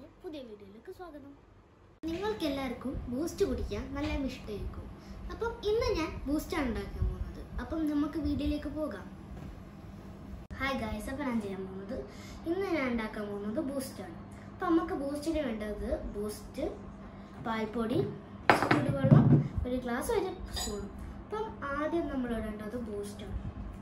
ചാനലിന്റെ പുതിയ വീഡിയോയിലേക്ക് സ്വാഗതം നിങ്ങൾക്ക് എല്ലാവർക്കും ബൂസ്റ്റ് കുടിക്കാൻ നല്ല ഇഷ്ടമായിരിക്കും അപ്പം ഇന്ന് ഞാൻ ബൂസ്റ്റാണ് ഉണ്ടാക്കാൻ പോകുന്നത് അപ്പം നമുക്ക് വീഡിയോയിലേക്ക് പോകാം ഹായ് ഗായ്സ് അപ്പം ഞാൻ ചെയ്യാൻ പോകുന്നത് ഇന്ന് ഞാൻ ഉണ്ടാക്കാൻ പോകുന്നത് ബൂസ്റ്റാണ് അപ്പം നമുക്ക് ബൂസ്റ്റിന് വേണ്ടത് ബൂസ്റ്റ് പാൽപ്പൊടി ചൂടുവെള്ളം ഒരു ഗ്ലാസ് ഒരു സ്പൂൺ അപ്പം ആദ്യം നമ്മൾ ഇടേണ്ടത് ബൂസ്റ്റാണ്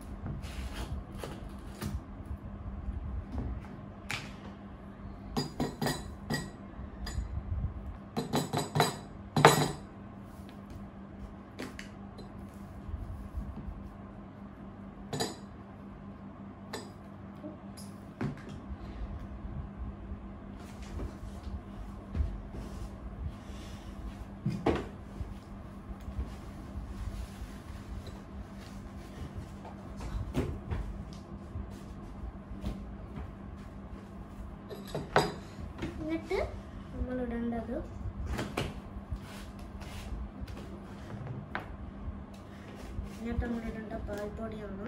എന്നിട്ട് നമ്മൾ ഇടേണ്ടത് എന്നിട്ട് നമ്മൾ ഇടേണ്ട പാൽപ്പൊടിയാണ്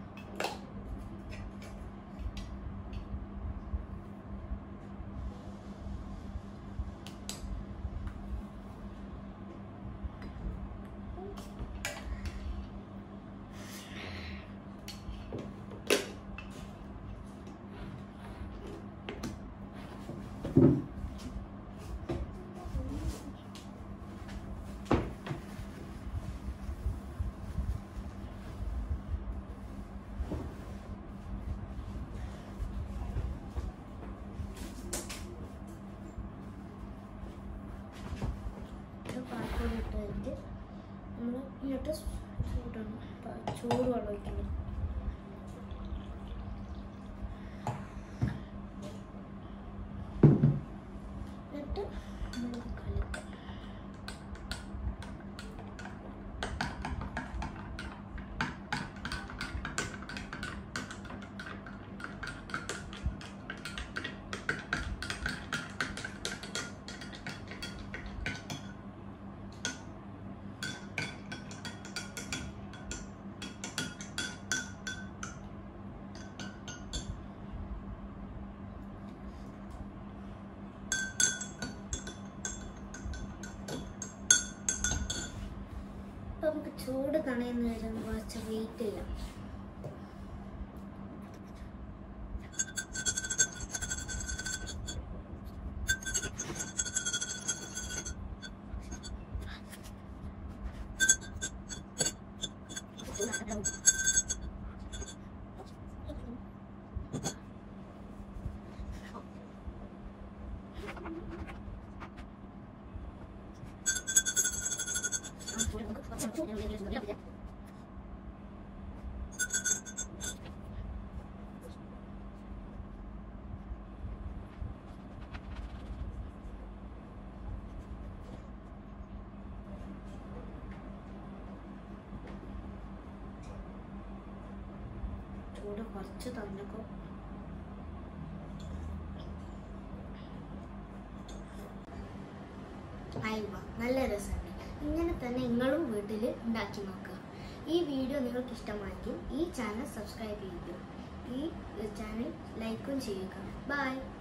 ഇത് പാൽപ്പൊടി ഇട്ട് കഴിഞ്ഞിട്ട് നമ്മൾ എന്നിട്ട് ചൂടാണ് ചൂട് വെള്ളം ഒഴിക്കണം എന്നിട്ട് നമ്മൾ കലക്കാം അപ്പൊ നമുക്ക് ചൂട് തണയുന്ന വരെ കുറച്ച് വെയിറ്റ് ചെയ്യാം ചൂട് കുറച്ച് തന്നേക്കും അയവ നല്ല രസമുണ്ട് ഇങ്ങനെ തന്നെ നിങ്ങളും വീട്ടിൽ ഉണ്ടാക്കി നോക്കുക ഈ വീഡിയോ നിങ്ങൾക്ക് ഇഷ്ടമായെങ്കിൽ ഈ ചാനൽ സബ്സ്ക്രൈബ് ചെയ്യുക ഈ ചാനൽ ലൈക്കും ചെയ്യുക ബൈ